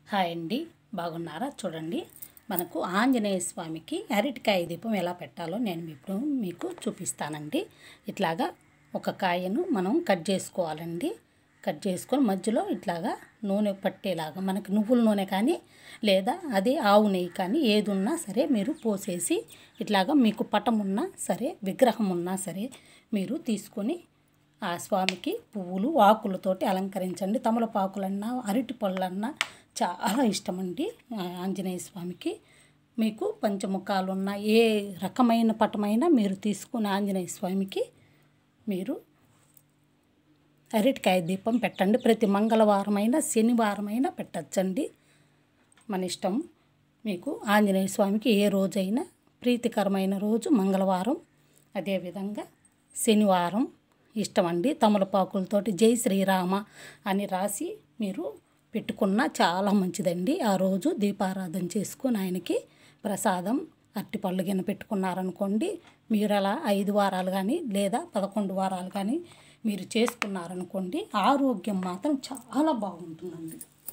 hi అండి బాగున్నారా చూడండి మనకు ఆంజనేయ స్వామికి అరటికాయ దీపం ఎలా పెట్టాలో నేను ఇప్పుడు మీకు చూపిస్తానండి ఇట్లాగా ఒక కాయను మనం కట్ చేసుకోవాలండి కట్ చేసుకొని మధ్యలో ఇట్లాగా నూనె పట్టేలాగా మనకి నువ్వుల నూనె కానీ లేదా అదే ఆవు నెయ్యి కానీ ఏది ఉన్నా సరే మీరు పోసేసి ఇట్లాగా మీకు పటం ఉన్నా సరే విగ్రహం ఉన్నా సరే మీరు తీసుకొని ఆ స్వామికి పువ్వులు ఆకులతోటి అలంకరించండి తమలపాకులన్నా అరటి పళ్ళన్నా చాలా ఇష్టమండి ఆ ఆంజనేయ స్వామికి మీకు పంచముఖాలు ఉన్న ఏ రకమైన పటమైనా మీరు తీసుకుని ఆంజనేయ స్వామికి మీరు అరటికాయ దీపం పెట్టండి ప్రతి మంగళవారమైనా శనివారమైనా పెట్టచ్చండి మన ఇష్టం మీకు ఆంజనేయ స్వామికి ఏ రోజైనా ప్రీతికరమైన రోజు మంగళవారం అదేవిధంగా శనివారం ఇష్టమండి తమలపాకులతోటి జై శ్రీరామ అని రాసి మీరు పెట్టుకున్న చాలా మంచిదండి ఆ రోజు దీపారాధన చేసుకుని ఆయనకి ప్రసాదం అరటిపళ్ళు గిన్నె పెట్టుకున్నారనుకోండి మీరు అలా ఐదు వారాలు కానీ లేదా పదకొండు వారాలు కానీ మీరు చేసుకున్నారనుకోండి ఆరోగ్యం మాత్రం చాలా బాగుంటుందండి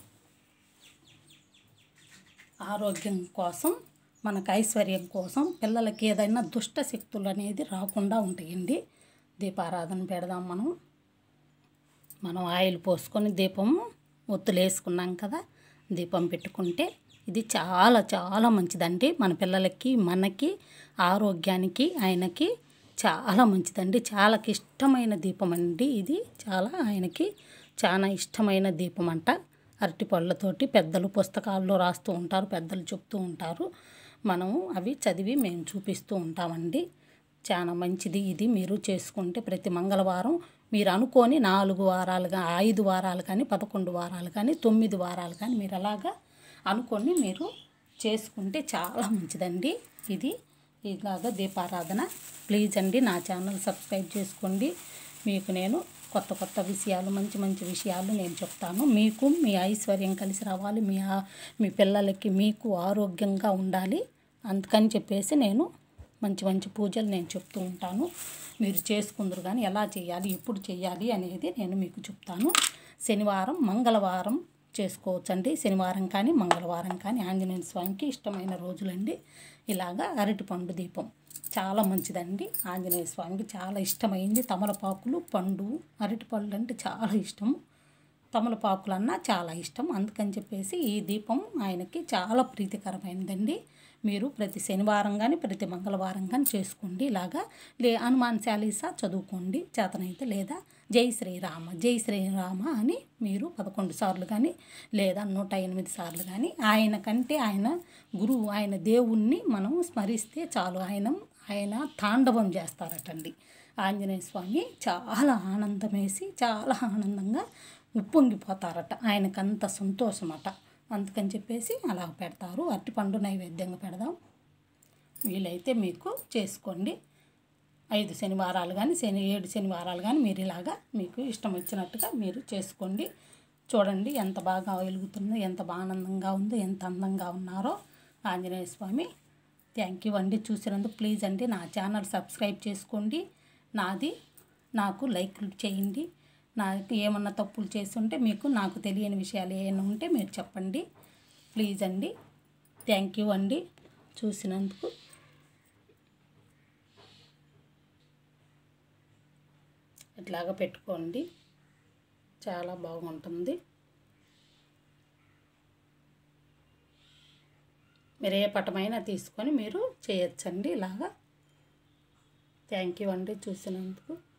ఆరోగ్యం కోసం మనకు ఐశ్వర్యం కోసం పిల్లలకి ఏదైనా దుష్ట శక్తులు అనేది రాకుండా ఉంటాయండి దీపారాధన పెడదాం మనం మనం ఆయిల్ పోసుకొని దీపం ఒత్తులు వేసుకున్నాం కదా దీపం పెట్టుకుంటే ఇది చాలా చాలా మంచిదండి మన పిల్లలకి మనకి ఆరోగ్యానికి ఆయనకి చాలా మంచిదండి చాలా ఇష్టమైన దీపం అండి ఇది చాలా ఆయనకి చాలా ఇష్టమైన దీపం అంట అరటి పళ్ళతోటి పెద్దలు పుస్తకాల్లో రాస్తూ ఉంటారు పెద్దలు చెప్తూ ఉంటారు మనం అవి చదివి మేము చూపిస్తూ ఉంటామండి చాలా మంచిది ఇది మీరు చేసుకుంటే ప్రతి మంగళవారం మీరు అనుకొని నాలుగు వారాలుగా ఐదు వారాలు కానీ పదకొండు వారాలు కానీ తొమ్మిది వారాలు కానీ మీరు అలాగా అనుకొని మీరు చేసుకుంటే చాలా మంచిదండి ఇది ఇలాగా దీపారాధన ప్లీజ్ అండి నా ఛానల్ సబ్స్క్రైబ్ చేసుకోండి మీకు నేను కొత్త కొత్త విషయాలు మంచి మంచి విషయాలు నేను చెప్తాను మీకు మీ ఐశ్వర్యం కలిసి రావాలి మీ ఆ- మీ పిల్లలకి మీకు ఆరోగ్యంగా ఉండాలి అందుకని చెప్పేసి నేను మంచి మంచి పూజలు నేను చెప్తూ ఉంటాను మీరు చేసుకుందరు కానీ ఎలా చేయాలి ఎప్పుడు చేయాలి అనేది నేను మీకు చెప్తాను శనివారం మంగళవారం చేసుకోవచ్చండి శనివారం కానీ మంగళవారం కానీ ఆంజనేయ స్వామికి ఇష్టమైన రోజులండి ఇలాగా అరటిపండు దీపం చాలా మంచిదండి ఆంజనేయ స్వామికి చాలా ఇష్టమైంది తమలపాకులు పండు అరటిపళ్ళు అంటే చాలా ఇష్టం తమలపాకులన్నా చాలా ఇష్టం అందుకని చెప్పేసి ఈ దీపం ఆయనకి చాలా ప్రీతికరమైనదండి మీరు ప్రతి శనివారం కానీ ప్రతి మంగళవారం కానీ చేసుకోండి ఇలాగా లే హనుమాన్ చాలీసా చదువుకోండి చేతనైతే లేదా జై శ్రీరామ జై శ్రీరామ అని మీరు పదకొండు సార్లు కానీ లేదా నూట ఎనిమిది సార్లు కానీ ఆయన కంటే ఆయన గురువు ఆయన దేవుణ్ణి మనం స్మరిస్తే చాలు ఆయన ఆయన తాండవం చేస్తారటండి ఆంజనేయ స్వామి చాలా ఆనందం వేసి చాలా ఆనందంగా ఉప్పొంగిపోతారట ఆయనకంత సంతోషమట అందుకని చెప్పేసి అలా పెడతారు అరటిపండు నైవేద్యంగా పెడదాం వీలైతే మీకు చేసుకోండి ఐదు శనివారాలు కానీ శని ఏడు శనివారాలు కానీ మీరు ఇలాగా మీకు ఇష్టం వచ్చినట్టుగా మీరు చేసుకోండి చూడండి ఎంత బాగా వెలుగుతుందో ఎంత బాగా ఆనందంగా ఉందో ఎంత అందంగా ఉన్నారో ఆంజనేయ స్వామి థ్యాంక్ యూ అండి చూసినందుకు ప్లీజ్ అండి నా ఛానల్ సబ్స్క్రైబ్ చేసుకోండి నాది నాకు లైక్లు చేయండి నాకు ఏమన్నా తప్పులు చేసి ఉంటే మీకు నాకు తెలియని విషయాలు ఏమైనా ఉంటే మీరు చెప్పండి ప్లీజ్ అండి థ్యాంక్ యూ అండి చూసినందుకు ఇట్లాగా పెట్టుకోండి చాలా బాగుంటుంది మీరు ఏ పటమైనా తీసుకొని మీరు చేయొచ్చండి ఇలాగా థ్యాంక్ యూ అండి చూసినందుకు